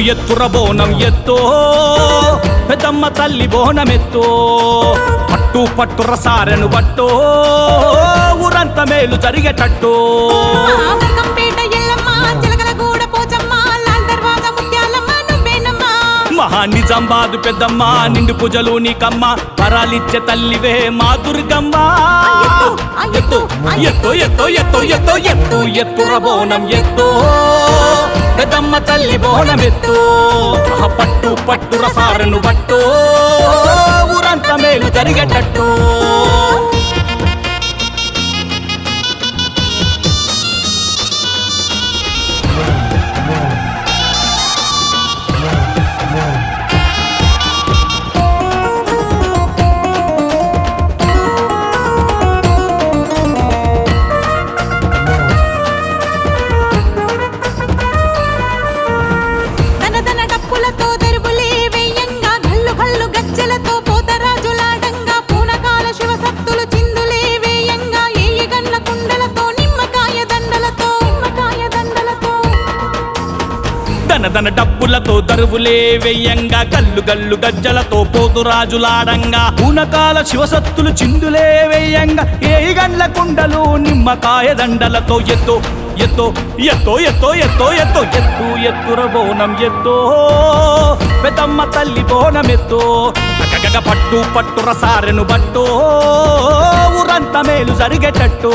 ఎత్తుర బోనం ఎత్తో పెద్దమ్మ తల్లి బోనం ఎత్తో పట్టు పట్టుర సారెను పట్టో ఊరంత మేలు జరిగేటట్టు కంపేట ఎల్లమ్మ చిలకలగూడ పోచమ్మ లాల్ దర్వాజా ముత్యాలమ్మ నువ్వేనమ్మా మహా నిజాంబాదు పెద్దమ్మ నిండు పూజలు నీకమ్మ వరాలిచ్చే తల్లివే మా దుర్గమ్మ ఎత్తు ఎత్తు ఎత్తు ఎత్తు ఎత్తు ఎత్తు ఎత్తుర బోనం ఎత్తు పెద్దమ్మ తల్లి బోనం ఎత్తు మహా పట్టు పట్టుర సారను పట్టు ఊరంతా మేలు జరిగేటట్టు తన తన డప్పులతో దరువులే వెయ్యంగా గల్లు గల్లు గజ్జలతో పోతరాజులాడంగా పూనకాల శివసత్తులు చిందులే వేయంగా ఏయి గండ్ల కుండలతో నిమ్మకాయ దండలతో నిమ్మకాయ దండలతో దన దన డప్పులతో దరువులే వెయ్యంగా గల్లు గల్లు గజ్జలతో పోతురాజులాడంగా పూనకాల శివసత్తులు చిందులే వెయ్యంగా ఏ గండ్ల కుండలు నిమ్మకాయ దండలతో ఎత్తో ఎత్తో ఎత్తో ఎత్తో ఎత్తో ఎత్తో ఎత్తు ఎత్తుర బోనం ఎత్తో పెద్దమ్మ తల్లి బోనం ఎత్తో గగగ పట్టు పట్టుర సారెను బట్టో ఊరంత మేలు జరిగేటట్టు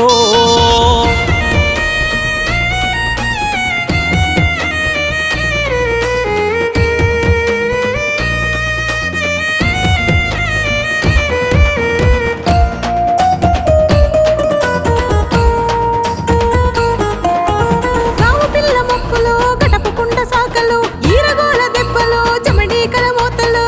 రావు పిల్ల మొక్కులు గటపుకుండ సాకలు ఈరగోల దెబ్బలు జమడీకల మోతలు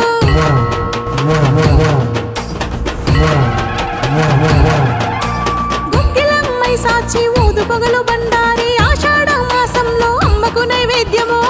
గుగ్గిలమ్మై సాచి ఊదు పొగలు బండారి ఆషాఢ మాసంలో అమ్మకు నైవేద్యము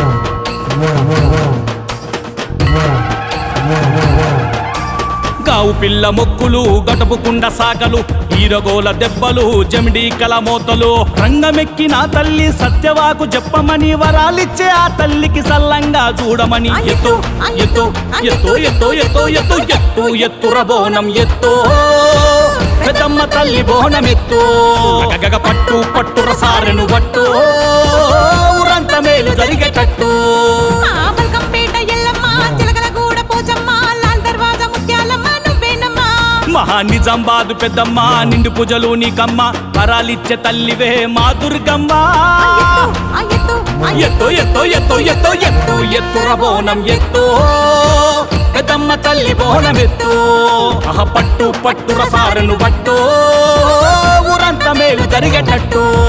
గావు పిల్ల మొక్కులు గటపుకుండ సాకలు ఈరగోల దెబ్బలు జమిడీకల మోతలు రంగమెక్కిన తల్లి సత్యవాకు చెప్పమని వరాలిచ్చే ఆ తల్లికి సల్లంగా చూడమని ఎత్తు ఎత్తు ఎత్తు ఎత్తు ఎత్తు ఎత్తు ఎత్తు ఎత్తుర బోనం ఎత్తు పెద్దమ్మ తల్లి బోనం ఎత్తు గగగ పట్టు పట్టుర సారెను పట్టు ఊరంత మేలు జరిగేటట్టు ఆ బల్కంపేట ఎల్లమ్మ చిలకలగూడ పోచమ్మ లాల్ దర్వాజా ముత్యాలమ్మ నువ్వేనమ్మా మహా నిజాంబాదు పెద్దమ్మ నిండు పూజలు నీకమ్మ వరాలిచ్చే తల్లివే మా దుర్గమ్మ ఆ ఎత్తు ఆ ఎత్తు ఎత్తు ఎత్తు ఎత్తు ఎత్తు ఎత్తుర బోనం ఎత్తు పెద్దమ్మ తల్లి బోనం ఎత్తు ఆహ పట్టు పట్టుర సారను పట్టు ఊరంతా మేలు జరిగేటట్టు